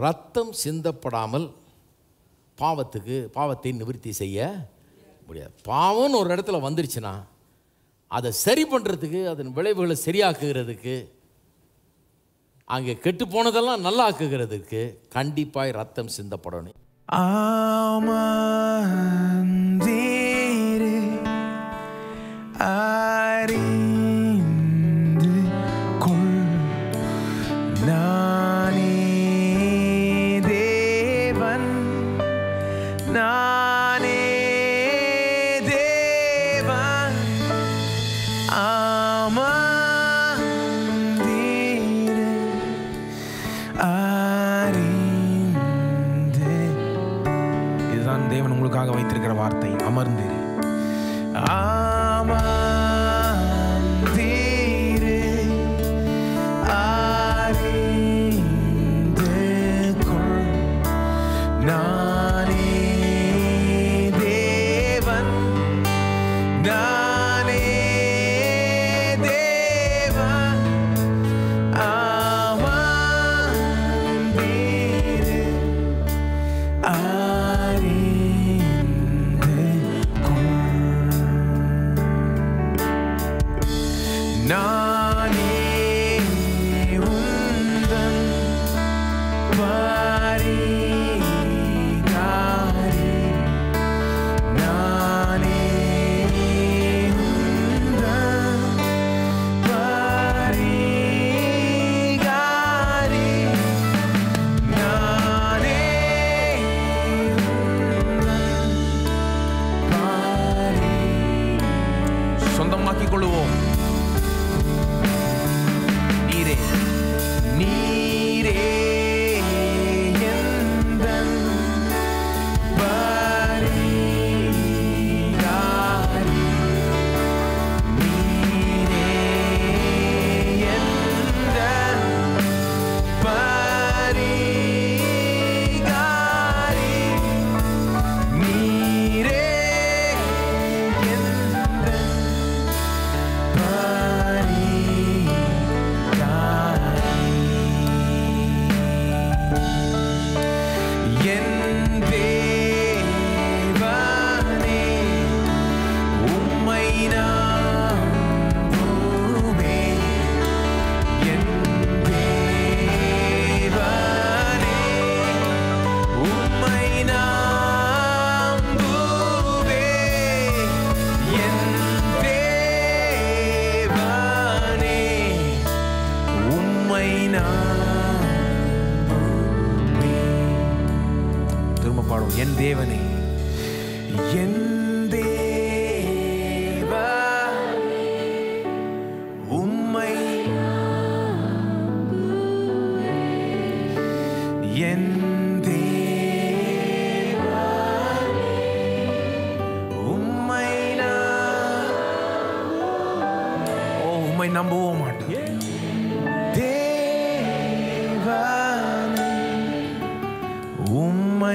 ரத்தம் சிந்தப்படாமல் பாவத்துக்கு பாவத்தை நிவர்த்தி செய்ய முடியாது பாவம்னு ஒரு இடத்துல வந்துருச்சுன்னா அதை சரி பண்ணுறதுக்கு அதன் விளைவுகளை சரியாக்குகிறதுக்கு அங்கே கெட்டு போனதெல்லாம் நல்லா ஆக்குகிறதுக்கு கண்டிப்பாய் ரத்தம் சிந்தப்படணும் ஆமாந்தீரே அறிந்து கொள் நானே தேவன் நானே தேவன் ஆமாந்தீரே அறிந்து இதுதான் தேவன் உங்களுக்காக வைத்திருக்கிற வார்த்தை அமர்ந்து ஆமாந்தீரே அறிந்து கொள் நானே தேவன் நானே தேவன் ஆமாந்தீரே அறிந்து கொள் நானே உந்தன் பரிகாரி நானே உந்தன் பரிகாரி நானே சொந்தமாக்கிக் கொள்வோம் நீரே நீரே எந்தன் பரிகாரி. நீரே எந்தன் பரிகாரி. நீரே எந்தன் என் தேவனே உம்மை நம்புவேன். என் தேவனே உம்மை நம்புவேன். என் தேவனே உம்மை நம்புவேன். திரும்ப பாடும் என் தேவனே என் தேவா உம்மை என் தேவா உம்மை நான் ஓ உம்மை நம்பவும் மாட்டேன் தேவனே உம்மை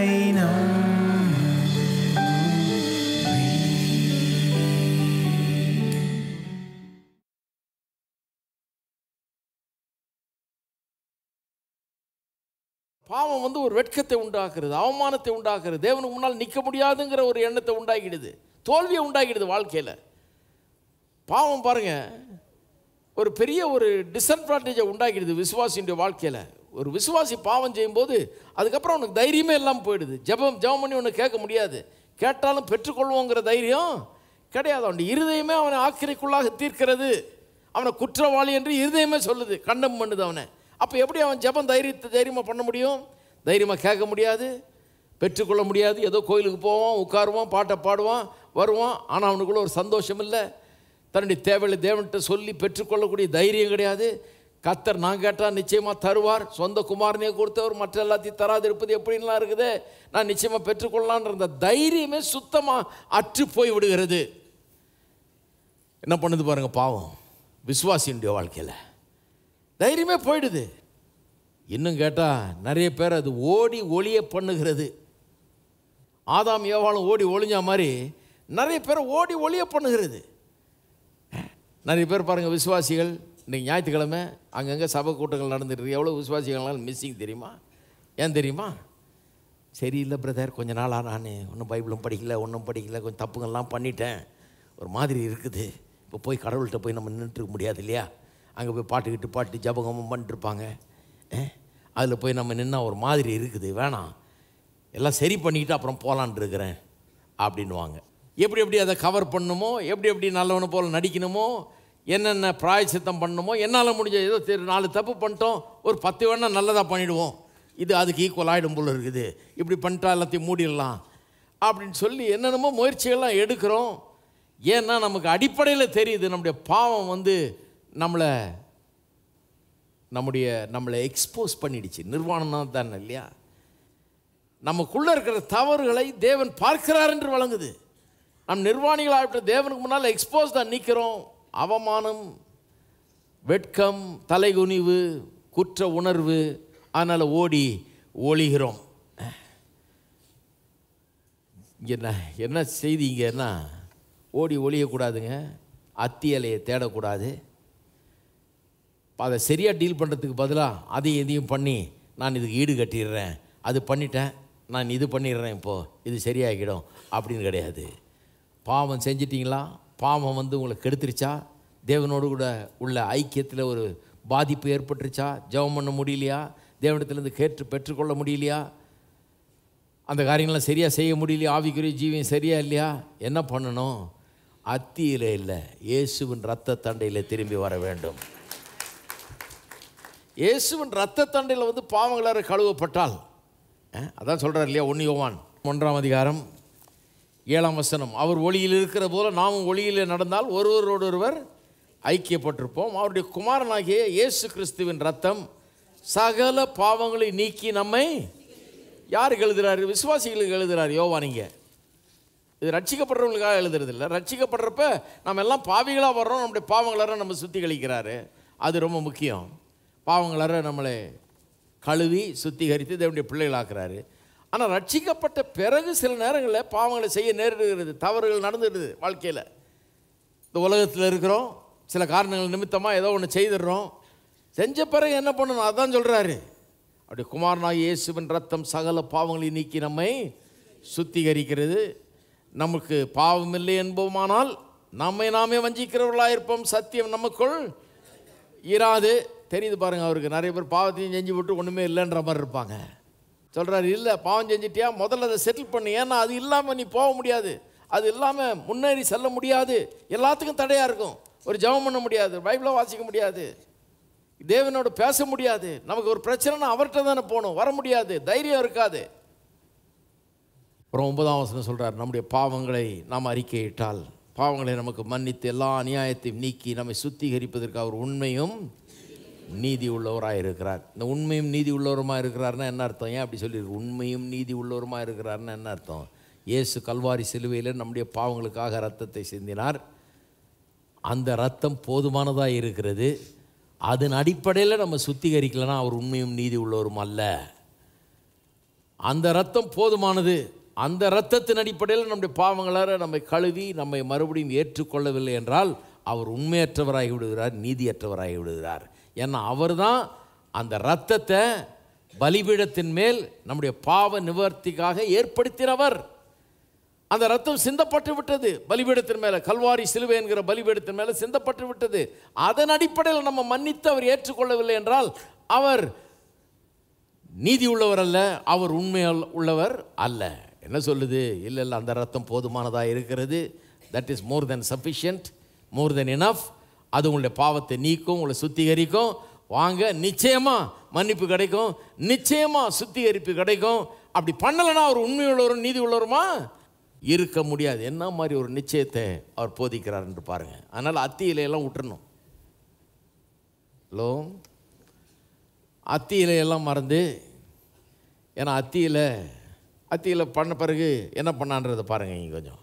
நம்புவேன். பாவம் வந்து ஒரு வெட்கத்தை உண்டாக்குறது அவமானத்தை உண்டாக்குறது தேவனுக்கு முன்னால் நிற்க முடியாதுங்கிற ஒரு எண்ணத்தை உண்டாக்கிடுது தோல்வியை உண்டாக்கிடுது வாழ்க்கையில் பாவம் பாருங்க ஒரு பெரிய ஒரு டிஸ்அட்வான்டேஜை உண்டாக்கிடுது விசுவாசியுடைய வாழ்க்கையில் ஒரு விசுவாசி பாவம் செய்யும்போது அதுக்கப்புறம் அவனுக்கு தைரியமே இல்லாமல் போயிடுது ஜெபம் ஜெபம் பண்ணி ஒன்று கேட்க முடியாது கேட்டாலும் பெற்றுக்கொள்வோங்கிற தைரியம் கிடையாது அவனுடைய இருதயமே அவனை ஆக்கிரைக்குள்ளாக தீர்க்கிறது அவனை குற்றவாளி என்று இருதயமே சொல்லுது கண்டம் பண்ணுது அவனை அப்போ எப்படி அவன் ஜெபம் தைரியத்தை தைரியமாக பண்ண முடியும் தைரியமாக கேட்க முடியாது பெற்றுக்கொள்ள முடியாது ஏதோ கோயிலுக்கு போவான் உட்காருவான் பாட்டை பாடுவான் வருவான் ஆனால் அவனுக்குள்ள ஒரு சந்தோஷம் இல்லை தன்னுடைய தேவைகளை தேவன்கிட்ட சொல்லி பெற்றுக்கொள்ளக்கூடிய தைரியம் கிடையாது கத்தர் நான் கேட்டால் நிச்சயமாக தருவார் சொந்த குமாரனையே கொடுத்தவர் மற்ற எல்லாத்தையும் தராது இருப்பது எப்படின்லாம் இருக்குது நான் நிச்சயமாக பெற்றுக்கொள்ளலான்ற அந்த தைரியமே சுத்தமாக அற்று போய் விடுகிறது என்ன பண்ணுது பாருங்க பாவம் விசுவாசியுடைய வாழ்க்கையில் தைரியமே போயிடுது இன்னும் கேட்டால் நிறைய பேர் அது ஓடி ஒளிய பண்ணுகிறது ஆதாம் ஏவாளும் ஓடி ஒளிஞ்ச மாதிரி நிறைய பேரை ஓடி ஒளிய பண்ணுகிறது நிறைய பேர் பாருங்கள் விசுவாசிகள் இன்றைக்கி ஞாயிற்றுக்கிழமை அங்கங்கே சபை கூட்டங்கள் நடந்துட்டு இருக்கு எவ்வளோ விசுவாசிகள்லாம் மிஸ்ஸிங் தெரியுமா ஏன் தெரியுமா சரியில்லை பிரதர் கொஞ்ச நாளாக நான் ஒன்றும் பைபிளும் படிக்கல ஒன்றும் படிக்கல கொஞ்சம் தப்புங்கள்லாம் பண்ணிட்டேன் ஒரு மாதிரி இருக்குது இப்போ போய் கடவுள்கிட்ட போய் நம்ம நின்றுட்டுருக்க முடியாது இல்லையா அங்கே போய் பாட்டுக்கிட்டு பாட்டு ஜபகமும் பண்ணிட்டுருப்பாங்க அதில் போய் நம்ம நின்னா ஒரு மாதிரி இருக்குது வேணாம் எல்லாம் சரி பண்ணிக்கிட்டு அப்புறம் போகலான் இருக்கிறேன் அப்படின்வாங்க எப்படி எப்படி அதை கவர் பண்ணணுமோ எப்படி எப்படி நல்லவனை போல் நடிக்கணுமோ என்னென்ன பிராயச்சித்தம் பண்ணணுமோ என்னால் முடிஞ்ச ஏதோ தெரு நாலு தப்பு பண்ணிட்டோம் ஒரு பத்து வேணா நல்லதாக பண்ணிடுவோம் இது அதுக்கு ஈக்குவல் ஆகிடும் போல இருக்குது இப்படி பண்ணிட்டா எல்லாத்தையும் மூடிடலாம் அப்படின்னு சொல்லி என்னென்னமோ முயற்சிகள்லாம் எடுக்கிறோம் ஏன்னா நமக்கு அடிப்படையில் தெரியுது நம்முடைய பாவம் வந்து நம்மளை நம்முடைய நம்மளை எக்ஸ்போஸ் பண்ணிடுச்சு நிர்வாணம் தானே இல்லையா நமக்குள்ளே இருக்கிற தவறுகளை தேவன் பார்க்கிறார் என்று வழங்குது நம் நிர்வாணிகளாகிட்ட தேவனுக்கு முன்னால் எக்ஸ்போஸ் தான் நிற்கிறோம் அவமானம் வெட்கம் தலைகுனிவு குற்ற உணர்வு அதனால் ஓடி ஒளிகிறோம் இங்க என்ன என்ன செய்திங்கன்னா ஓடி ஒளியக்கூடாதுங்க அத்தி இலையை தேடக்கூடாது அதை சரியாக டீல் பண்ணுறதுக்கு பதிலாக அதையும் இதையும் பண்ணி நான் இதுக்கு ஈடு கட்டிடுறேன் அது பண்ணிட்டேன் நான் இது பண்ணிடுறேன் இப்போது இது சரியாகிடும் அப்படின்னு கிடையாது பாவம் செஞ்சிட்டிங்களா பாவம் வந்து உங்களை கெடுத்துருச்சா தேவனோடு கூட உள்ள ஐக்கியத்தில் ஒரு பாதிப்பு ஏற்பட்டுருச்சா ஜெபம் பண்ண முடியலையா தேவனிடத்துலேருந்து கேட்டு பெற்றுக்கொள்ள முடியலையா அந்த காரியங்கள்லாம் சரியாக செய்ய முடியலையா ஆவிக்குரிய ஜீவியம் சரியா இல்லையா என்ன பண்ணணும் அத்தியில் இல்லை இயேசுவின் ரத்த தண்டையில் திரும்பி வர வேண்டும் இயேசுவின் ரத்த தண்டையில் வந்து பாவங்களார கழுவப்பட்டால் அஹ், அதான் சொல்கிறார் இல்லையா ஒன்று யோவான் ஒன்றாம் அதிகாரம் ஏழாம் வசனம் அவர் ஒளியில் இருக்கிற போல நாமும் ஒளியில் நடந்தால் ஒருவரோடு ஒருவர் ஐக்கியப்பட்டிருப்போம் அவருடைய குமாரனாகிய இயேசு கிறிஸ்துவின் ரத்தம் சகல பாவங்களை நீக்கி நம்மை யாருக்கு எழுதுறாரு விசுவாசிகளுக்கு எழுதுறாரு யோவானிங்க இது ரட்சிக்கப்படுறவங்களுக்காக எழுதுறது இல்லை ரட்சிக்கப்படுறப்ப நம்ம எல்லாம் பாவிகளாக வர்றோம் நம்முடைய பாவங்களற நம்ம சுத்தி கழிக்கிறாரு அது ரொம்ப முக்கியம் பாவங்களற நம்மளை கழுவி சுத்திகரித்து தேவனுடைய பிள்ளைகளாக்குறாரு ஆனால் ரட்சிக்கப்பட்ட பிறகு சில நேரங்களில் பாவங்களை செய்ய நேரிடுகிறது தவறுகள் நடந்துடுது வாழ்க்கையில் இந்த உலகத்தில் இருக்கிறோம் சில காரணங்கள் நிமித்தமாக ஏதோ ஒன்று செய்துடுறோம் செஞ்ச பிறகு என்ன பண்ணணும் அதான் சொல்கிறாரு அப்படி குமாரனாக இயேசுவின் ரத்தம் சகல பாவங்களை நீக்கி நம்மை சுத்திகரிக்கிறது நமக்கு பாவம் இல்லை என்போமானால் நம்மை நாமே வஞ்சிக்கிறவர்களாக இருப்போம் சத்தியம் நமக்குள் இராது தெரியுது பாருங்க அவருக்கு நிறைய பேர் பாவத்தையும் செஞ்சு விட்டு ஒன்றுமே இல்லைன்ற மாதிரி இருப்பாங்க சொல்கிறாரு இல்லை பாவம் செஞ்சிட்டியா முதல்ல அதை செட்டில் பண்ணு ஏன்னா அது இல்லாமல் நீ போக முடியாது அது இல்லாமல் முன்னேறி செல்ல முடியாது எல்லாத்துக்கும் தடையாக இருக்கும் ஒரு ஜெபம் பண்ண முடியாது பைபிளை வாசிக்க முடியாது தேவனோட பேச முடியாது நமக்கு ஒரு பிரச்சனைனா அவர்கிட்ட தானே போகணும் வர முடியாது தைரியம் இருக்காது அப்புறம் ஒன்பதாம் வசனம் சொல்கிறார் நம்முடைய பாவங்களை நாம் அறிக்கையிட்டால் பாவங்களை நமக்கு மன்னித்து எல்லா அநியாயத்தையும் நீக்கி நம்மை சுத்திகரிப்பதற்கு அவர் உண்மையும் நீதி உள்ளவராக இருக்கிறார் இந்த உண்மையும் நீதி உள்ளவருமாக இருக்கிறாருன்னா என்ன அர்த்தம் ஏன் அப்படி சொல்லியிருக்கு உண்மையும் நீதி உள்ளவருமாக இருக்கிறாருன்னா என்ன அர்த்தம் இயேசு கல்வாரி சிலுவையில் நம்முடைய பாவங்களுக்காக ரத்தத்தை சிந்தினார் அந்த ரத்தம் போதுமானதாக இருக்கிறது அதன் அடிப்படையில் நம்ம சுத்திகரிக்கலைன்னா அவர் உண்மையும் நீதி உள்ளவரும் அல்ல அந்த ரத்தம் போதுமானது அந்த ரத்தத்தின் அடிப்படையில் நம்முடைய பாவங்களார நம்மை கழுவி நம்மை மறுபடியும் ஏற்றுக்கொள்ளவில்லை என்றால் அவர் உண்மையற்றவராகி விடுகிறார் நீதியற்றவராகி விடுகிறார் ஏன்னா அவர்தான் அந்த இரத்தத்தை பலிபீடத்தின் மேல் நம்முடைய பாவ நிவர்த்திக்காக ஏற்படுத்தினவர் அந்த ரத்தம் சிந்தப்பட்டு விட்டது பலிபீடத்தின் மேலே கல்வாரி சிலுவை என்கிற பலிபீடத்தின் மேலே சிந்தப்பட்டு விட்டது அதன் அடிப்படையில் நம்ம மன்னித்து அவர் ஏற்றுக்கொள்ளவில்லை என்றால் அவர் நீதி உள்ளவர் அல்ல அவர் உண்மை அல்ல- உள்ளவர் அல்ல என்ன சொல்லுது இல்லை இல்லை அந்த ரத்தம் போதுமானதாக இருக்கிறது that is more than sufficient more than enough அது உங்களுடைய பாவத்தை நீக்கும் உங்களை சுத்திகரிக்கும் வாங்க நிச்சயமாக மன்னிப்பு கிடைக்கும் நிச்சயமாக சுத்திகரிப்பு கிடைக்கும் அப்படி பண்ணலைன்னா அவர் உண்மை உள்ளவரும் நீதி உள்ளவருமா இருக்க முடியாது என்ன மாதிரி ஒரு நிச்சயத்தை அவர் போதிக்கிறார் என்று பாருங்கள் அதனால் அத்தி இலையெல்லாம் விட்டுறணும் ஹலோ அத்தி இலையெல்லாம் மறந்து ஏன்னா அத்தியில் அத்தியில் பண்ண பிறகு என்ன பண்ணான்றதை பாருங்கள் இங்கே கொஞ்சம்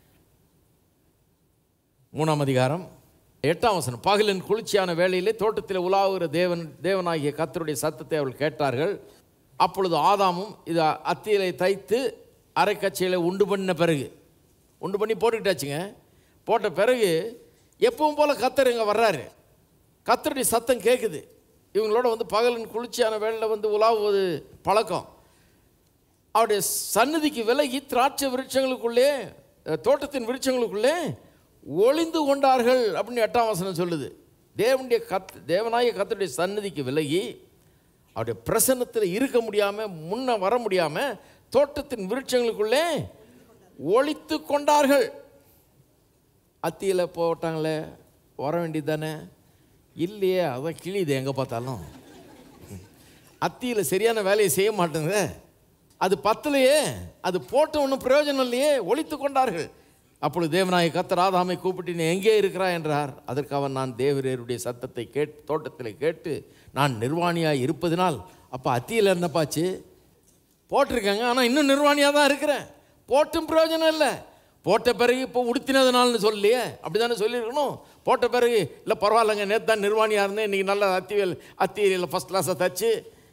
மூணாம் அதிகாரம் எட்டாம் வசனம் பகலின் குளிர்ச்சியான வேளையிலே தோட்டத்தில் உலாவுகிற தேவன் தேவனாகிய கர்த்தருடைய சத்தத்தை அவர்கள் கேட்டார்கள் அப்பொழுது ஆதாமும் இது அத்தியிலை தைத்து அரைக்கச்சையில் உண்டு பண்ண பிறகு உண்டு பண்ணி போட்டுக்கிட்டாச்சுங்க போட்ட பிறகு எப்பவும் போல் கத்தர் இங்கே வர்றாரு கத்தருடைய சத்தம் கேட்குது இவங்களோட வந்து பகலின் குளிர்ச்சியான வேளையில் வந்து உலாவுவது பழக்கம் அவருடைய சந்நிதிக்கு விலகி திராட்சை விருட்சங்களுக்குள்ளே அஹ், தோட்டத்தின் விருட்சங்களுக்குள்ளே ஒளிந்து கொண்டார்கள் அப்படின்னு எட்டாம் வசனம் சொல்லுது தேவனுடைய கத் தேவனாய கத்தருடைய சந்நிதிக்கு விலகி அவருடைய பிரசன்னத்தில் இருக்க முடியாமல் முன்ன வர முடியாமல் தோட்டத்தின் விருட்சங்களுக்குள்ளே ஒளித்து கொண்டார்கள் அத்தியில் போட்டாங்களே வர வேண்டியது தானே இல்லையே அதான் கிழியுது எங்கே பார்த்தாலும் அத்தியில் சரியான வேலையை செய்ய மாட்டேங்குது அது பத்தலையே அது போட்ட ஒன்றும் பிரயோஜனம் இல்லையே ஒழித்து கொண்டார்கள் அப்பொழுது தேவநாய கத்தர் ஆதாமை கூப்பிட்டு நீ எங்கே இருக்கிறா என்றார் அதற்கு அவன் நான் தேவரேருடைய சத்தத்தை கேட் தோட்டத்தில் கேட்டு நான் நிர்வாணியாக இருப்பதினால் அப்போ அத்தியில் என்னப்பாச்சு போட்டிருக்காங்க ஆனால் இன்னும் நிர்வாணியாக தான் இருக்கிறேன் போட்டும் பிரயோஜனம் இல்லை போட்ட பிறகு இப்போ உடுத்தினதுனால்னு சொல்லியே அப்படி தானே சொல்லியிருக்கணும் போட்ட பிறகு இல்லை பரவாயில்லைங்க நேற்று தான் நிர்வாணியாக இருந்தேன் இன்றைக்கி நல்லா அத்திவேல் அத்தியில் ஃபஸ்ட் கிளாஸை தச்சு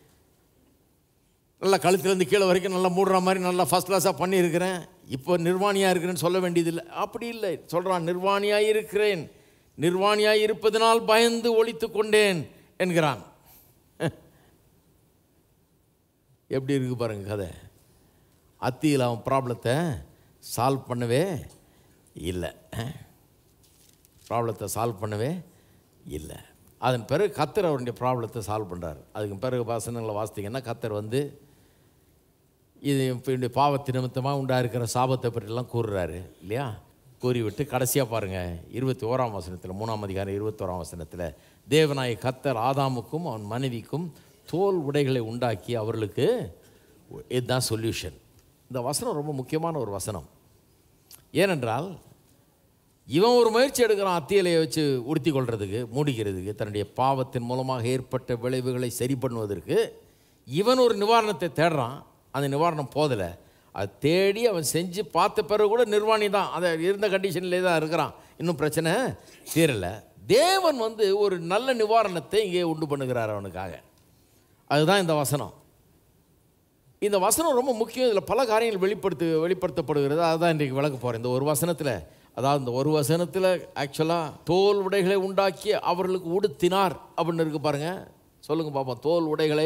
நல்லா கழுத்துலேருந்து கீழே வரைக்கும் நல்லா மூடுற மாதிரி நல்லா ஃபஸ்ட் கிளாஸாக பண்ணியிருக்கிறேன் இப்போ நிர்வாணியாக இருக்கிறேன்னு சொல்ல வேண்டியதில்லை அப்படி இல்லை சொல்கிறான் நிர்வாணியாக இருக்கிறேன் நிர்வாணியாக இருப்பதனால் பயந்து ஒழித்து கொண்டேன் என்கிறான் எப்படி இருக்கு பாருங்க கதை அத்தியில் அவன் ப்ராப்ளத்தை சால்வ் பண்ணவே இல்லை ப்ராப்ளத்தை சால்வ் பண்ணவே இல்லை அதன் பிறகு கத்தர் அவருடைய ப்ராப்ளத்தை சால்வ் பண்ணுறார் அதுக்கு பிறகு வசனங்களை வாசித்தீங்கன்னா கத்தர் வந்து இது இப்போ என்னுடைய பாவத்து நிமித்தமாக உண்டாயிருக்கிற சாபத்தை பற்றிலாம் கூறுறாரு இல்லையா கூறிவிட்டு கடைசியாக பாருங்கள் இருபத்தி ஓராம் வசனத்தில் மூணாம் அதிகாரம் இருபத்தோராம் வசனத்தில் தேவனாய கத்தர் ஆதாமுக்கும் அவன் மனைவிக்கும் தோல் உடைகளை உண்டாக்கி அவர்களுக்கு இதுதான் சொல்யூஷன் இந்த வசனம் ரொம்ப முக்கியமான ஒரு வசனம் ஏனென்றால் இவன் ஒரு முயற்சி எடுக்கிறான் அத்தியலையை வச்சு உடுத்தி கொள்றதுக்கு மூடிக்கிறதுக்கு தன்னுடைய பாவத்தின் மூலமாக ஏற்பட்ட விளைவுகளை சரி பண்ணுவதற்கு இவன் ஒரு நிவாரணத்தை தேடுறான் அந்த நிவாரணம் போதலை அது தேடி அவன் செஞ்சு பார்த்த பிறகு கூட நிர்வாணி தான் அதை இருந்த கண்டிஷன்லே தான் இருக்கிறான் இன்னும் பிரச்சனை தீரலை தேவன் வந்து ஒரு நல்ல நிவாரணத்தை இங்கே உண்டு பண்ணுகிறார் அவனுக்காக அதுதான் இந்த வசனம் இந்த வசனம் ரொம்ப முக்கியம் இதில் பல காரியங்கள் வெளிப்படுத்து வெளிப்படுத்தப்படுகிறது அதுதான் இன்றைக்கு விளக்க போகிறேன் இந்த ஒரு வசனத்தில் அதாவது இந்த ஒரு வசனத்தில் ஆக்சுவலாக தோல் உடைகளை உண்டாக்கி அவர்களுக்கு உடுத்தினார் அப்படின்னு இருக்கு பாருங்க சொல்லுங்க பாப்போம் தோல் உடைகளை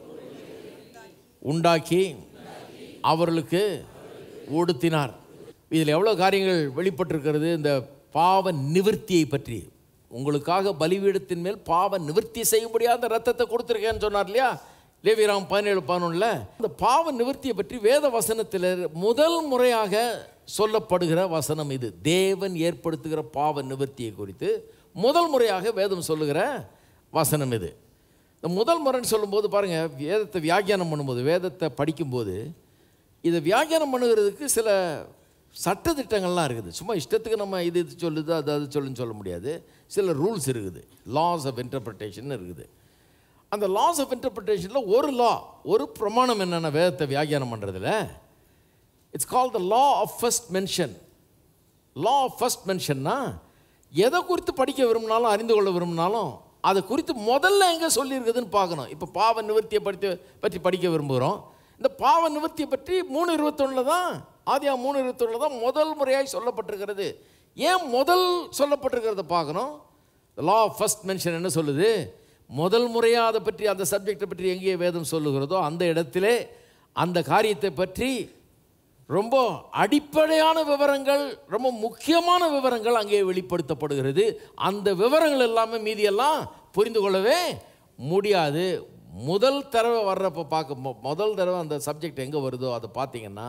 உண்டாக்கி அவர்களுக்கு உடுத்தினார் இதில் எவ்வளோ காரியங்கள் வெளிப்பட்டிருக்கிறது இந்த பாவ நிவர்த்தியை பற்றி உங்களுக்காக பலிபீடத்தின் மேல் பாவ நிவர்த்தி செய்ய முடியாத ரத்தத்தை கொடுத்துருக்கேன்னு சொன்னார் இல்லையா லேவிராம் பதினேழு பதினொன்றில் இந்த பாவ நிவர்த்தியை பற்றி வேத வசனத்தில் முதல் முறையாக சொல்லப்படுகிற வசனம் இது தேவன் ஏற்படுத்துகிற பாவ நிவர்த்தியை குறித்து முதல் முறையாக வேதம் சொல்லுகிற வசனம் இது இந்த முதல் முறைன்னு சொல்லும்போது பாருங்கள் வேதத்தை வியாக்கியானம் பண்ணும்போது வேதத்தை படிக்கும்போது இதை வியாக்கியானம் பண்ணுகிறதுக்கு சில சட்டத்திட்டங்கள்லாம் இருக்குது சும்மா இஷ்டத்துக்கு நம்ம இது இது சொல்லுது அது அது சொல்லுன்னு சொல்ல முடியாது சில ரூல்ஸ் இருக்குது லாஸ் ஆஃப் இன்டர்பிரிட்டேஷன் இருக்குது அந்த லாஸ் ஆஃப் இன்டர்பிரிட்டேஷனில் ஒரு லா ஒரு பிரமாணம் என்னென்ன வேதத்தை வியாக்கியானம் பண்ணுறதுல it's call the law of first mention law of first மென்ஷன்னா எதை குறித்து படிக்க விரும்பினாலும் அறிந்து கொள்ள விரும்பினாலும் அதை குறித்து முதல்ல எங்கே சொல்லியிருக்குதுன்னு பார்க்கணும் இப்போ பாவ நிவர்த்தியை பற்றி பற்றி படிக்க விரும்புகிறோம் இந்த பாவ நிவர்த்தியை பற்றி மூணு இருபத்தொன்னில் தான் ஆதியா மூணு இருபத்தொன்னில் தான் முதல் முறையாய் சொல்லப்பட்டிருக்கிறது ஏன் முதல் சொல்லப்பட்டிருக்கிறத பார்க்கணும் லா ஆஃப் ஃபர்ஸ்ட் மென்ஷன் என்ன சொல்லுது முதல் முறையாக அதை பற்றி அந்த சப்ஜெக்டை பற்றி எங்கே வேதம் சொல்லுகிறதோ அந்த இடத்திலே அந்த காரியத்தை பற்றி ரொம்ப அடிப்படையான விவரங்கள் ரொம்ப முக்கியமான விவரங்கள் அங்கே வெளிப்படுத்தப்படுகிறது அந்த விவரங்கள் எல்லாமே மீதியெல்லாம் புரிந்து கொள்ளவே முடியாது முதல் தடவை வர்றப்ப பார்க்க மொ- முதல் தடவை அந்த சப்ஜெக்ட் எங்கே வருதோ அதை பார்த்தீங்கன்னா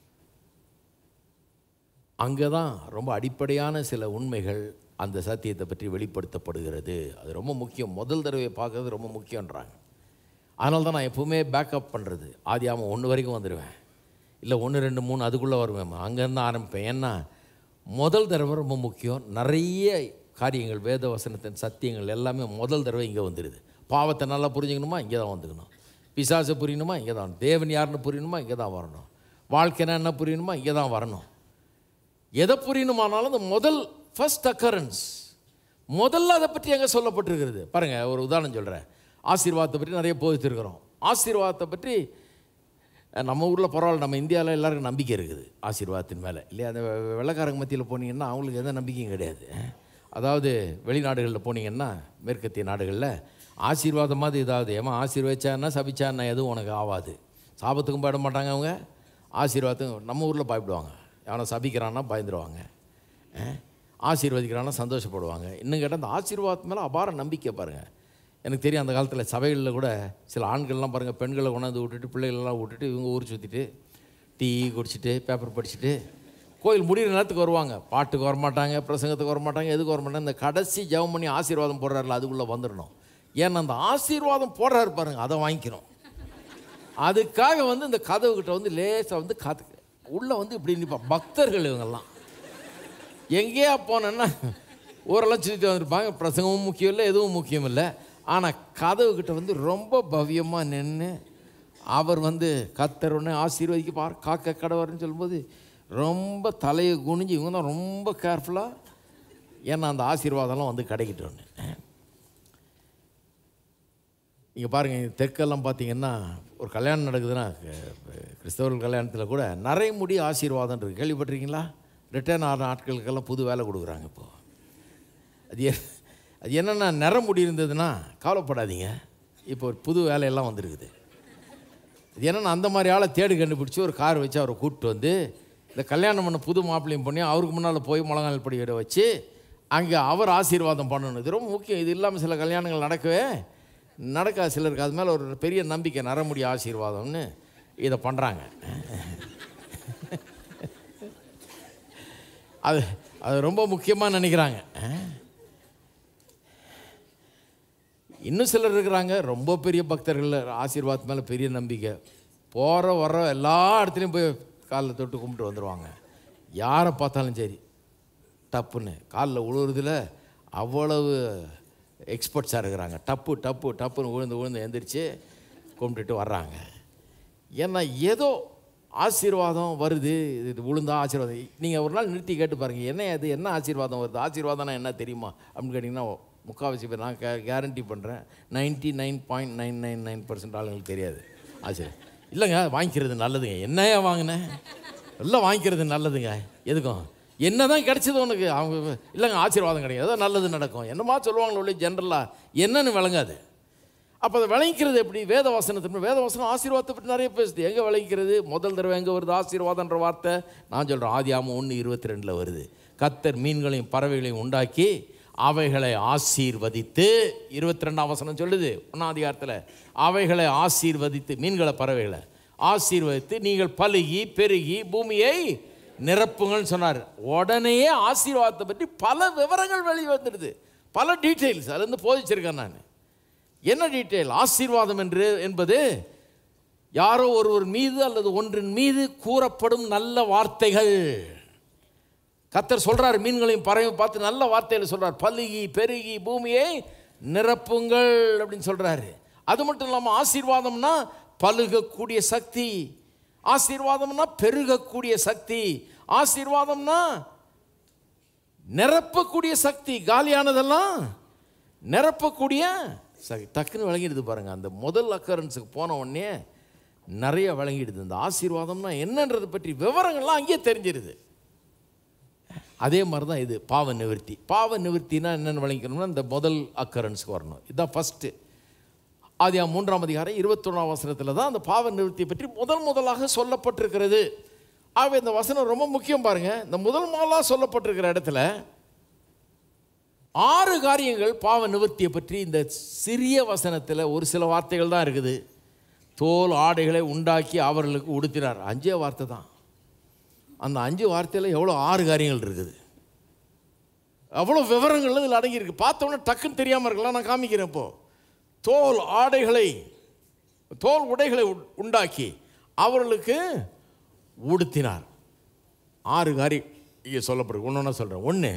அங்கே தான் ரொம்ப அடிப்படையான சில உண்மைகள் அந்த சத்தியத்தை பற்றி வெளிப்படுத்தப்படுகிறது அது ரொம்ப முக்கியம் முதல் தடவை பார்க்கறது ரொம்ப முக்கியன்றாங்க அதனால தான் நான் எப்பவுமே பேக்கப் பண்ணுறது ஆதியாமம் ஒன்று வரைக்கும் வந்துடுவேன் இல்லை ஒன்று ரெண்டு மூணு அதுக்குள்ளே வருவேன் அங்கேருந்து ஆரம்பிப்பேன் ஏன்னா முதல் தடவை ரொம்ப முக்கியம் நிறைய காரியங்கள் வேத வசனத்தின் சத்தியங்கள் எல்லாமே முதல் தடவை இங்கே வந்துடுது பாவத்தை நல்லா புரிஞ்சுக்கணுமா இங்கே தான் வந்துக்கணும் பிசாசை புரியணுமா இங்கே தான் தேவன் யாருன்னு புரியணுமா இங்கே தான் வரணும் வாழ்க்கைனா என்ன புரியணுமா இங்கே தான் வரணும் எதை புரியணுமானாலும் அந்த முதல் ஃபர்ஸ்ட் அக்கரன்ஸ் முதல்ல அதை பற்றி எங்கே சொல்லப்பட்டிருக்கிறது பாருங்கள் ஒரு உதாரணம் சொல்கிறேன் ஆசீர்வாதத்தை பற்றி நிறைய போதித்திருக்கிறோம் ஆசீர்வாதத்தை பற்றி அஹ், நம்ம ஊரில் பரவாயில்ல நம்ம இந்தியாவில் எல்லாருக்கும் நம்பிக்கை இருக்குது ஆசீர்வாதத்தின் மேலே இல்லையா அந்த வெ- வெள்ளைக்காரங்க மத்தியில் போனீங்கன்னா அவங்களுக்கு எந்த நம்பிக்கையும் கிடையாது அதாவது வெளிநாடுகளில் போனீங்கன்னா மேற்கத்திய நாடுகளில் ஆசீர்வாதம் மாதிரி இதாவது ஏமா ஆசீர்வதிச்சான்னா சபிச்சான்னா எதுவும் உனக்கு ஆகாது சாபத்துக்கும் போயிட மாட்டாங்க அவங்க ஆசீர்வாதத்துக்கும் நம்ம ஊரில் பயப்படுவாங்க எவனை சபிக்கிறான்னா பயந்துருவாங்க அஹ், ஆசீர்வதிக்கிறான்னா சந்தோஷப்படுவாங்க இன்னும் கேட்டால் அந்த ஆசீர்வாதத்து மேலே அபார நம்பிக்கை பாருங்கள் எனக்கு தெரியும் அந்த காலத்தில் சபைகளில் கூட சில ஆண்கள்லாம் பாருங்கள் பெண்களை கொண்டாந்து விட்டுட்டு பிள்ளைகளெல்லாம் விட்டுட்டு இவங்க ஊர் சுற்றிட்டு டீ குடிச்சிட்டு பேப்பர் படிச்சுட்டு கோயில் முடிகிற நேரத்துக்கு வருவாங்க பாட்டுக்கு வரமாட்டாங்க பிரசங்கத்துக்கு வரமாட்டாங்க எதுக்கு வரமாட்டாங்க இந்த கடைசி ஜெபம் பண்ணி ஆசீர்வாதம் போடுறாருல அதுக்குள்ளே வந்துடணும் ஏன்னா அந்த ஆசீர்வாதம் போடுறாரு பாருங்க அதை வாங்கிக்கணும் அதுக்காக வந்து இந்த கதவுகிட்ட வந்து லேசாக வந்து காத்து உள்ளே வந்து இப்படி நிற்பா பக்தர்கள் இவங்கெல்லாம் எங்கேயா போனேன்னா ஊரெல்லாம் சுற்றிட்டு வந்திருப்பாங்க பிரசங்கமும் முக்கியம் இல்லை எதுவும் முக்கியம் இல்லை ஆனால் கதவுக்கிட்ட வந்து ரொம்ப பவ்யமாக நின்று அவர் வந்து கத்தர் உடனே ஆசீர்வதிக்க பார் காக்க கடவர்னு சொல்லும்போது ரொம்ப தலையை குனிஞ்சு இவங்க தான் ரொம்ப கேர்ஃபுல்லாக ஏன்னா அந்த ஆசீர்வாதம்லாம் வந்து கிடைக்கிட்டோன்னு இங்கே பாருங்கள் தெற்கெல்லாம் பார்த்தீங்கன்னா ஒரு கல்யாணம் நடக்குதுன்னா க- கிறிஸ்தவர்கள் கல்யாணத்தில் கூட நரைமுடி ஆசீர்வாதம் இருக்குது கேள்விப்பட்டிருக்கீங்களா ரிட்டர்ன் ஆன ஆட்களுக்கெல்லாம் புது வேலை கொடுக்குறாங்க இப்போது அது எ- அது என்னென்னா நிறமுடி இருந்ததுன்னா கவலைப்படாதீங்க இப்போ ஒரு புது வேலையெல்லாம் வந்திருக்குது இது என்னென்னா அந்த மாதிரி ஆளை தேடி கண்டுபிடிச்சி ஒரு கார் வச்சு அவரை கூப்பிட்டு வந்து இந்த கல்யாணம் பண்ண புது மாப்பிள்ளையும் பண்ணி அவருக்கு முன்னால் போய் முழங்கால் படிக்கிற வச்சு அங்கே அவர் ஆசீர்வாதம் பண்ணணும் இது ரொம்ப முக்கியம் இது இல்லாமல் சில கல்யாணங்கள் நடக்கவே நடக்காது சிலருக்கு அது மேலே ஒரு பெரிய நம்பிக்கை நரமுடி ஆசீர்வாதம்னு இதை பண்ணுறாங்க அது அது ரொம்ப முக்கியமாக நினைக்கிறாங்க இன்னும் சிலர் இருக்கிறாங்க ரொம்ப பெரிய பக்தர்கள் ஆசீர்வாத் மேலே பெரிய நம்பிக்கை போகிற வர எல்லா இடத்துலையும் போய் காலில் தொட்டு கும்பிட்டு வந்துடுவாங்க யாரை பார்த்தாலும் சரி டப்புன்னு காலில் உழுவுறதுல அவ்வளவு எக்ஸ்பர்ட்ஸாக இருக்கிறாங்க டப்பு டப்பு டப்புன்னு விழுந்து விழுந்து எந்திரிச்சு கும்பிட்டுட்டு வர்றாங்க ஏன்னா ஏதோ ஆசீர்வாதம் வருது இது விழுந்தா ஆசீர்வாதம் நீங்கள் ஒரு நாள் நிறுத்தி கேட்டு பாருங்கள் என்ன அது என்ன ஆசீர்வாதம் வருது ஆசீர்வாதம்னா என்ன தெரியுமா அப்படின்னு கேட்டிங்கன்னா முக்கால்வாசி பேர் நான் கே கேரண்டி பண்ணுறேன் ninety nine point nine nine nine percent ஆளுங்களுக்கு தெரியாது ஆசீர்வாதம் இல்லைங்க வாங்கிக்கிறது நல்லதுங்க என்னையா வாங்கினேன் எல்லாம் வாங்கிக்கிறது நல்லதுங்க எதுக்கும் என்ன தான் கிடைச்சது உனக்கு அவங்க இல்லைங்க ஆசீர்வாதம் கிடைக்கும் ஏதோ நல்லது நடக்கும் என்னமா சொல்லுவாங்களோ ஒளி ஜென்ரலாக என்னன்னு விளங்காது அப்போ அதை விளங்கிக்கிறது எப்படி வேத வசனத்தை வேத வசனம் ஆசீர்வாதத்தை பற்றி நிறைய பேசுது எங்கே விளங்கிக்கிறது முதல் தடவை எங்கே வருது ஆசீர்வாதன்ற வார்த்தை நான் சொல்கிறேன் ஆதியாமம் ஒன்று இருபத்தி ரெண்டில் வருது கத்தர் மீன்களையும் பறவைகளையும் உண்டாக்கி அவைகளை ஆசீர்வதித்து இருபத்தி ரெண்டாம் வசனம் சொல்லுது ஒன்றாம் அதிகாரத்தில் அவைகளை ஆசீர்வதித்து மீன்களை பறவைகளை ஆசீர்வதித்து நீங்கள் பலுகி பெருகி பூமியை நிரப்புங்கள்னு சொன்னார் உடனேயே ஆசீர்வாதத்தை பற்றி பல விவரங்கள் வெளியே வந்துடுது பல டீட்டெயில்ஸ் அதுலேருந்து போதிச்சிருக்கேன் நான் என்ன டீட்டெயில் ஆசீர்வாதம் என்று என்பது யாரோ ஒருவர் மீது அல்லது ஒன்றின் மீது கூறப்படும் நல்ல வார்த்தைகள் கத்தர் சொல்றார் மீன்களையும் பறவையும் பார்த்து நல்ல வார்த்தையில் சொல்றார் பல்லுகி பெருகி பூமியை நிரப்புங்கள் அப்படின்னு சொல்றாரு அது மட்டும் இல்லாமல் ஆசீர்வாதம்னா பழுகக்கூடிய சக்தி ஆசீர்வாதம்னா பெருகக்கூடிய சக்தி ஆசீர்வாதம்னா நிரப்பக்கூடிய சக்தி காலியானதெல்லாம் நிரப்பக்கூடிய சக்தி டக்குன்னு விளங்கிடுது பாருங்க அந்த முதல் அக்கரன்ஸுக்கு போன உடனே நிறைய விளங்கிடுது இந்த ஆசீர்வாதம்னா என்னன்றதை பற்றி விவரங்கள்லாம் அங்கேயே தெரிஞ்சிருது அதே மாதிரி தான் இது பாவ நிவர்த்தி பாவ நிவர்த்தினா என்னென்னு விளங்கிக்கணும்னா இந்த முதல் அக்கரன்ஸ்க்கு வரணும் இதுதான் ஃபஸ்ட்டு ஆதியா மூன்றாம் அதிகாரம் இருபத்தொன்னாம் வசனத்தில் தான் அந்த பாவ நிவர்த்தியை பற்றி முதல் முதலாக சொல்லப்பட்டிருக்கிறது ஆகவே இந்த வசனம் ரொம்ப முக்கியம் பாருங்க இந்த முதல் முதலாக சொல்லப்பட்டிருக்கிற இடத்துல ஆறு காரியங்கள் பாவ நிவர்த்தியை பற்றி இந்த சிறிய வசனத்தில் ஒரு சில வார்த்தைகள் தான் இருக்குது தோல் ஆடைகளை உண்டாக்கி அவர்களுக்கு உடுத்தினார் அஞ்சே வார்த்தை தான் அந்த அஞ்சு வார்த்தையில் எவ்வளோ ஆறு காரியங்கள் இருக்குது அவ்வளோ விவரங்கள் இதில் அடங்கியிருக்கு பார்த்தோன்னே டக்குன்னு தெரியாமல் இருக்கலாம் நான் காமிக்கிறேன் இப்போ தோல் ஆடைகளை தோல் உடைகளை உ- உண்டாக்கி அவர்களுக்கு உடுத்தினார் ஆறு காரியம் இங்கே சொல்லப்படுது ஒன்று ஒன்றா சொல்கிறேன் ஒன்று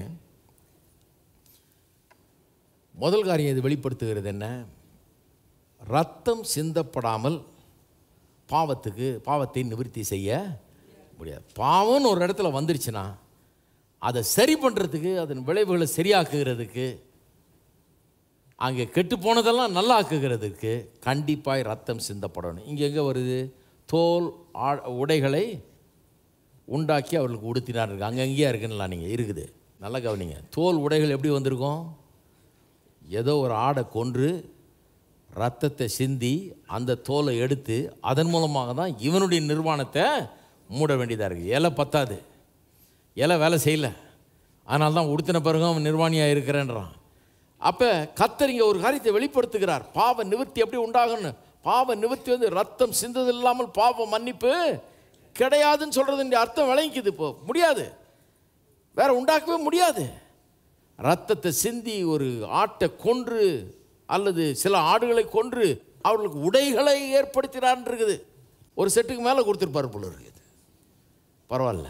முதல் காரியம் இது வெளிப்படுத்துகிறது என்ன ரத்தம் சிந்தப்படாமல் பாவத்துக்கு பாவத்தை நிவர்த்தி செய்ய முடியாது பாவம்னு ஒரு இடத்துல வந்துருச்சுன்னா அதை சரி பண்ணுறதுக்கு அதன் விளைவுகளை சரியாக்குகிறதுக்கு அங்கே கெட்டு போனதெல்லாம் நல்லா ஆக்குகிறதுக்கு கண்டிப்பாக ரத்தம் சிந்தப்படணும் இங்கே எங்கே வருது தோல் ஆ- உடைகளை உண்டாக்கி அவர்களுக்கு உடுத்தினார் இருக்கு அங்கங்கேயா இருக்குன்னா நீங்கள் இருக்குது நல்லா கவனிங்க தோல் உடைகள் எப்படி வந்திருக்கும் ஏதோ ஒரு ஆடை கொன்று ரத்தத்தை சிந்தி அந்த தோலை எடுத்து அதன் மூலமாக தான் இவனுடைய நிர்வாணத்தை மூட வேண்டியதாக இருக்குது இலை பத்தாது இலை வேலை செய்யல அதனால தான் உடுத்தின பிறகு அவன் நிர்வாணியாக இருக்கிறேன்றான் அப்போ கத்தர் இங்கே ஒரு காரியத்தை வெளிப்படுத்துகிறார் பாவ நிவர்த்தி எப்படி உண்டாகணும் பாவ நிவர்த்தி வந்து ரத்தம் சிந்தது இல்லாமல் பாவ மன்னிப்பு கிடையாதுன்னு சொல்கிறது அர்த்தம் விளங்கிக்குது இப்போ முடியாது வேற உண்டாக்கவே முடியாது ரத்தத்தை சிந்தி ஒரு ஆட்டை கொன்று அல்லது சில ஆடுகளை கொன்று அவர்களுக்கு உடைகளை ஏற்படுத்தினார்னு இருக்குது ஒரு செட்டுக்கு மேலே கொடுத்துருப்பார் போல இருக்குது பரவாயில்ல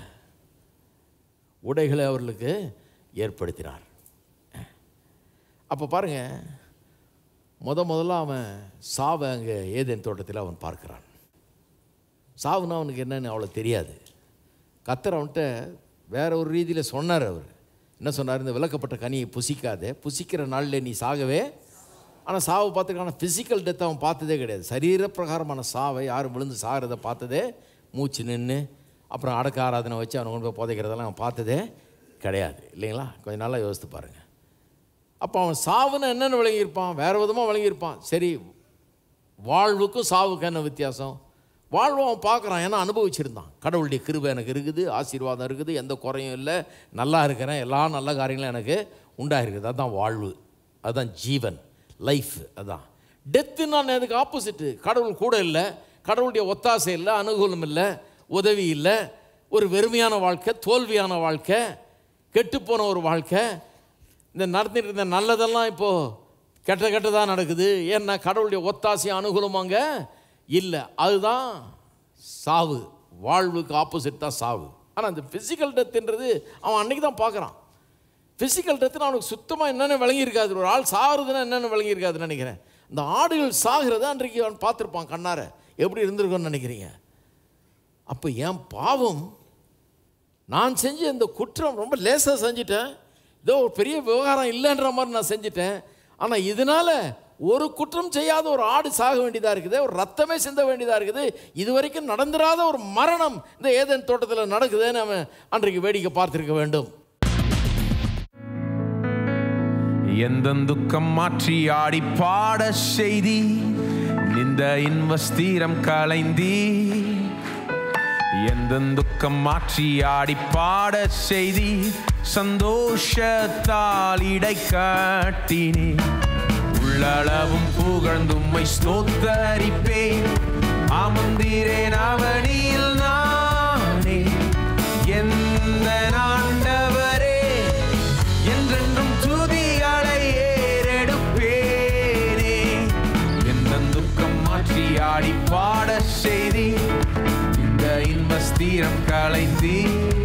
உடைகளை அவர்களுக்கு ஏற்படுத்தினார் அப்போ பாருங்க முத முதல்ல அவன் சாவை அங்கே ஏதேன் தோட்டத்தில் அவன் பார்க்கிறான் சாவுனா அவனுக்கு என்னன்னு அவ்வளோ தெரியாது கத்தர் அவன்கிட்ட வேற ஒரு ரீதியில் சொன்னார் அவர் என்ன சொன்னார் இந்த விளக்கப்பட்ட கனியை புசிக்காதே புசிக்கிற நாளில் நீ சாகவே ஆனால் சாவை பார்த்துருக்கான ஃபிசிக்கல் டெத் அவன் பார்த்ததே கிடையாது சரீர பிரகாரமான சாவை யாரும் விழுந்து சாகிறத பார்த்ததே மூச்சு நின்று அப்புறம் அடக்க ஆராதனை வச்சு அவனை கொண்டு போய் புதைக்கிறதெல்லாம் அவன் பார்த்ததே கிடையாது இல்லைங்களா கொஞ்சம் நல்லா யோசித்து பாருங்கள் அப்போ அவன் சாவுன்னு என்னென்னு விளங்கியிருப்பான் வேறு விதமாக விளங்கியிருப்பான் சரி வாழ்வுக்கும் சாவுக்கும் என்ன வித்தியாசம் வாழ்வை அவன் பார்க்குறான் ஏன்னா அனுபவிச்சிருந்தான் கடவுளுடைய கிருபை எனக்கு இருக்குது ஆசீர்வாதம் இருக்குது எந்த குறையும் இல்லை நல்லா இருக்கிறேன் எல்லா நல்ல காரியங்களும் எனக்கு உண்டாயிருக்குது அதுதான் வாழ்வு அதுதான் ஜீவன் லைஃப் அதான் டெத்து நான் அதுக்கு ஆப்போசிட்டு கடவுள் கூட இல்லை கடவுளுடைய ஒத்தாசை இல்லை அனுகூலம் இல்லை உதவி இல்லை ஒரு வெறுமையான வாழ்க்கை தோல்வியான வாழ்க்கை கெட்டுப்போன ஒரு வாழ்க்கை இந்த நடந்துட்டு இருந்த நல்லதெல்லாம் இப்போது கெட்ட கெட்டதாக நடக்குது ஏன்னா கடவுளுடைய ஒத்தாசை அனுகூலமாங்க இல்லை அதுதான் சாவு வாழ்வுக்கு ஆப்போசிட் தான் சாவு ஆனால் அந்த ஃபிசிக்கல் டெத்துன்றது அவன் அன்னைக்கு தான் பார்க்குறான் ஃபிசிக்கல் டெத்துன்னு அவனுக்கு சுத்தமாக என்னென்ன விளங்கியிருக்காது ஒரு ஆள் சாகுறதுன்னா என்னென்ன விளங்கியிருக்காதுன்னு நினைக்கிறேன் இந்த ஆடுகள் சாகிறத அன்றைக்கு அவன் பார்த்துருப்பான் கண்ணார எப்படி இருந்திருக்கும்னு நினைக்கிறீங்க அப்போ என் பாவம் நான் செஞ்ச இந்த குற்றம் ரொம்ப லேசாக செஞ்சிட்டேன் ஏதோ ஒரு பெரிய விவகாரம் இல்லைன்ற மாதிரி நான் செஞ்சிட்டேன் ஆனால் இதனால ஒரு குற்றம் செய்யாத ஒரு ஆடு சாக வேண்டியதாக இருக்குது ஒரு ரத்தமே சிந்த வேண்டியதாக இருக்குது இது வரைக்கும் நடந்துராத ஒரு மரணம் இந்த ஏதேன் தோட்டத்தில் நடக்குதுன்னு நம்ம அன்றைக்கு வேடிக்கை பார்த்திருக்க வேண்டும் எந்த துக்கம் மாற்றி ஆடி பாட செய்தி இந்த இன்வஸ்தீரம் கலைந்தி எந்த துக்கம் மாற்றி ஆடி பாட செய்தி சந்தோஷத்தால் இடை காட்டினே உள்ளளவும் புகழ்ந்தும்மை ஸ்தோத்தரிப்பேன் அமர்ந்தீரேன் அவனில் நானே எந்த ஆண்டவரே என்றென்றும் துதிகளை ஏறெடுப்பேனே எந்த துக்கம் மாற்றி ஆடி பாட செய்தி இந்த இன்பஸ்தீரம் கலைந்தி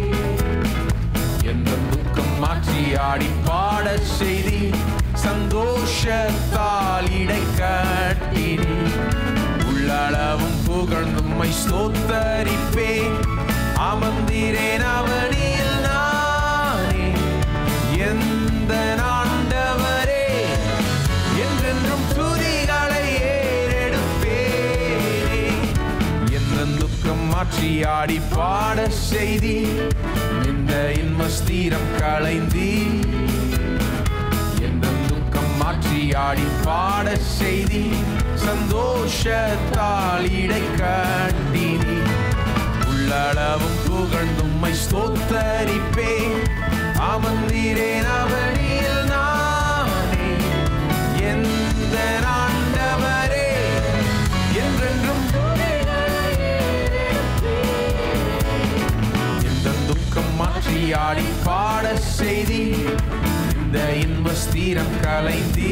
எந்த துக்கம் மாற்றி ஆடி பாட செய்தி சந்தோஷத்தால் இடை கட்டினி உள்ளளவும் புகழ்ந்தும்மை ஸ்தோத்தரிப்பேன் அமர்ந்தீரேன் அவனில் நானே எந்த ஆண்டவரே என்றென்றும் துதிகளை ஏறெடுப்பேனே எந்த துக்கம் மாற்றி ஆடி பாட செய்தி இந்த இன்மஸ்தீரம் களைந்தி எந்த துக்கம் மாற்றி ஆடி பாட செய்தி சந்தோஷத்தால் இடை கட்டினி உள்ளளவும் புகழ்ந்தும்மை ஸ்தோத்தரிப்பேன் அமர்ந்தீரேன் அவனில் நானே எந்த ஆண்டவரே என்றென்றும் எந்த துக்கம் மாற்றி ஆடி பாட செய்தி இந்த இன்பஸ்தீரம் கலைந்தி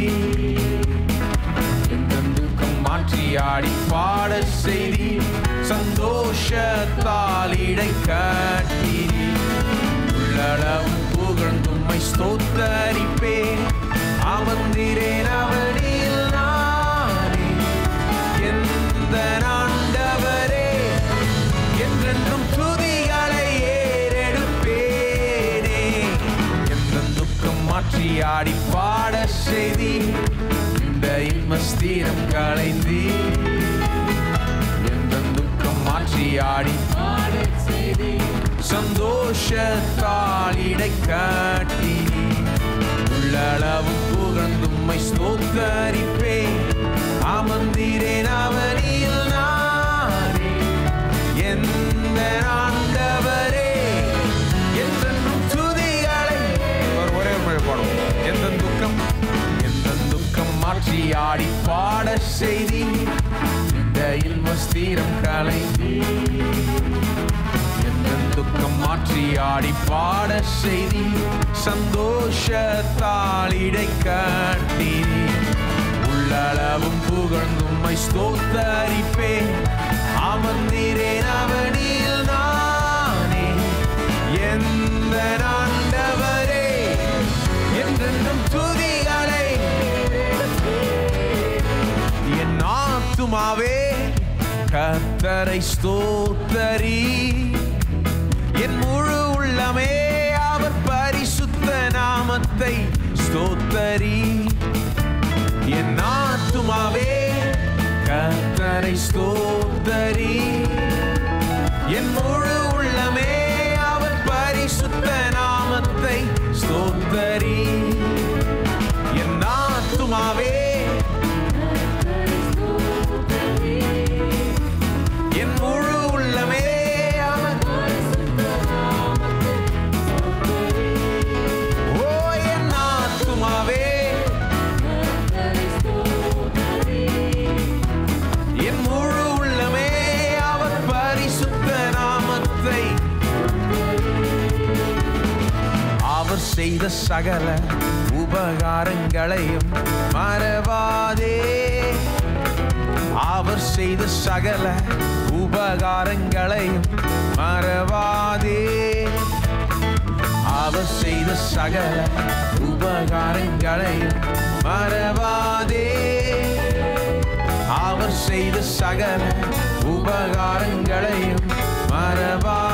எந்த துக்கம் மாற்றி ஆடி பாட செய்தி சந்தோஷத்தால் இடை காட்டி உள்ளளவும் புகழ்ந்தும்மை ஸ்தோத்தரிப்பேன் அமர்ந்திரேன் அவனில் நானே எந்த ஆண்டவரே என்றென்றும் துதிகளை ஏறெடுப்பேனே எந்த துக்கம் மாற்றி ஆடி பாட செய்தி இந்த இன்மஸ்தீரம் களைந்தி எந்த துக்கம் மாற்றி ஆடி பாட செய்தி சந்தோஷத்தால் இடை காட்டி உள்ளளவும் புகழ்ந்தும்மை ஸ்தோத்தரிப்பேன் அமர்ந்தீரேன் அவனில் நானே எந்த ஆண்டவரே என்றென்றும் துதிகளை ஒரு ஒரே ஒரு முறை பாடுவோம் எந்த துக்கம் எந்த துக்கம் மாற்றி ஆடி பாட செய்தி இந்த இன்ப ஸ்தீரம் கலைந்தி எந்த துக்கம் மாற்றி ஆடி பாட செய்தி சந்தோஷத்தால் இடை காட்டி உள்ளளவும் புகழ்ந்தும்மை ஸ்தோத்தரிப்பேன் அமர்ந்தீரேன் அவனில் நானே எந்த ஆண்டவரே என்றென்றும் துதிகளை என் ஆத்துமாவே கத்தரை ஸ்தோத்தரி என் முழு உள்ளமே அவர் பரிசுத்த நாமத்தை ஸ்தோத்தரி என் ஆத்துமாவே கத்தரை ஸ்தோத்தரி என் முழு உள்ளமே அவர் பரிசுத்த நாமத்தை ஸ்தோத்தரி என் ஆத்துமாவே என் முழு உள்ளமே அவர் ஓ என் ஆத்துமாவே என் முழு உள்ளமே அவர் பரிசுத்த நாமத்தை அவர் செய்த சகல உபகாரங்களையும் மறவாதே அவர் செய்த சகல உபகாரங்களையும் மறவாதே அவர் செய்த சகல உபகாரங்களையும் மறவாதே அவர் செய்த சகல உபகாரங்களையும் மறவா